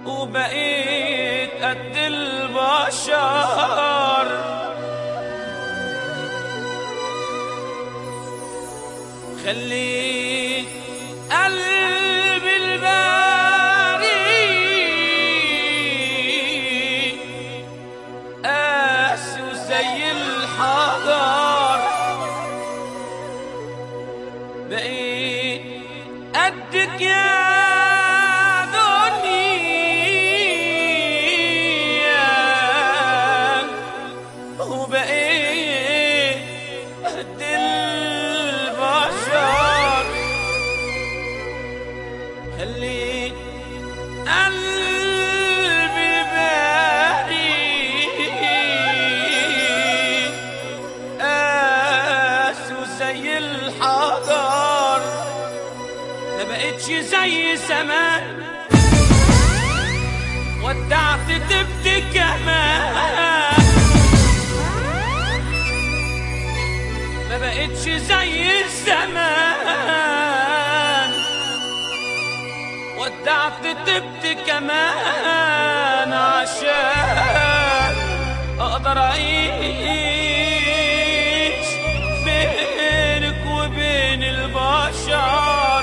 وبقيت قد البشر خليت قلبي الباري قاسي وزي الحجر بقيت قدك يا دنيا وبقيت قد البشر خليت قلبي بريء قاس وزي الحجر ما بقتش زي زمان ودعت تبت كمان ما بقتش زي الزمان ودعت تبت كمان عشان اقدر اعيش بينك وبين البشر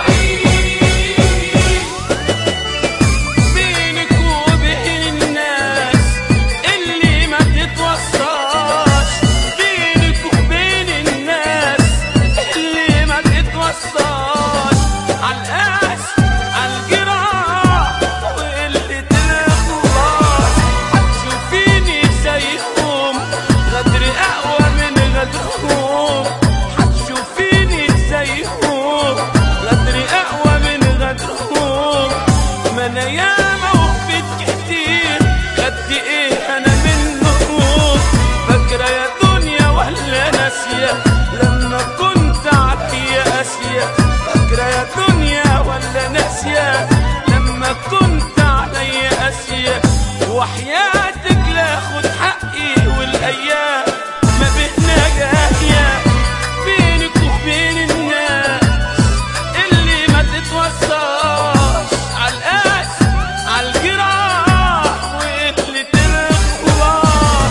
بينك وبين الناس اللي ما تتوصاش بينك وبين الناس اللي ما تتوصاش عالقاس عالجراح واللي تخلص هتشوفيني زيهم غدر اقوى من غدرهم هتشوفيني زيهم غدر اقوى من غدرهم ما انا ياما وفيت كتير خدت ايه انا منهم فاكرة يا دنيا ولا ناسية لما كنت عافية قاسية فاكرة يا دنيا ولا ناسية لما كنت عليا قاسية وحياتك لاخد حقي والايام ما بينا جاية بينك وبين الناس اللي ما تتوصاش عالقاس عالجراح واللي تخلص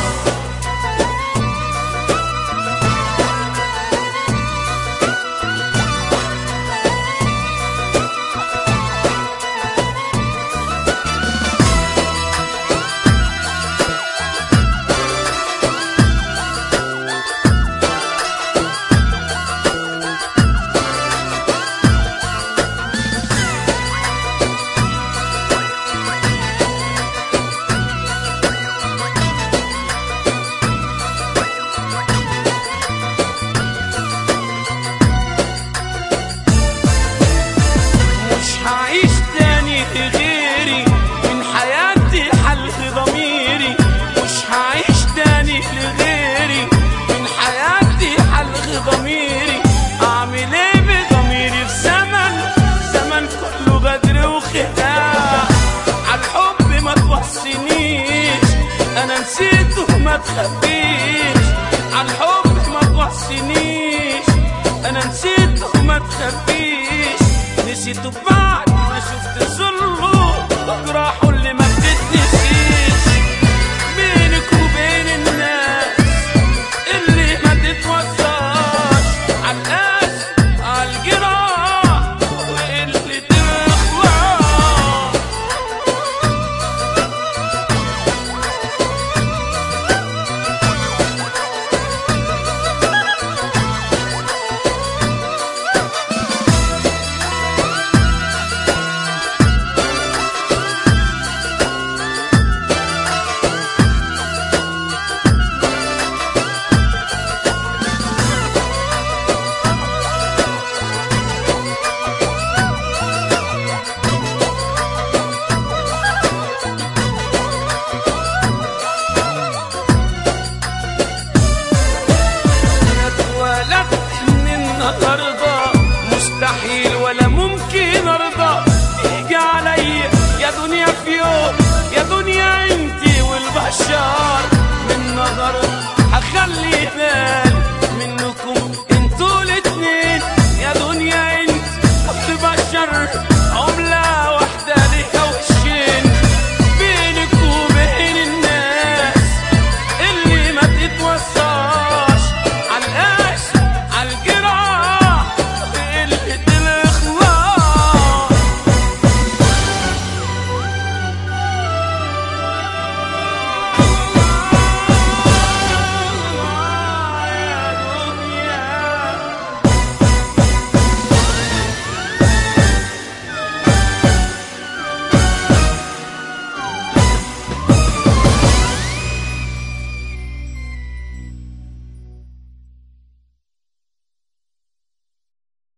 مش هعيش تاني لغيري من حياتي حلق ضميري مش هعيش تاني لغيري من حياتي حلق ضميري اعمل ايه بضميري في زمن زمن كله غدر وخداع عالحب ما توصينيش انا نسيته ما تخبيش عالحب ما توصينيش انا نسيته ما تخبيش نسيته بعد ما شفت ظله وجراحه اللي ما بتتنسيش بينك وبين الناس اللي ما تتوصاش عالقاس عالجراح واللي تخلص انا اتولدت من النهارده مستحيل ولا ممكن ارضى تيجي عليا يا دنيا في يوم يا دنيا انتي والبشر من نظر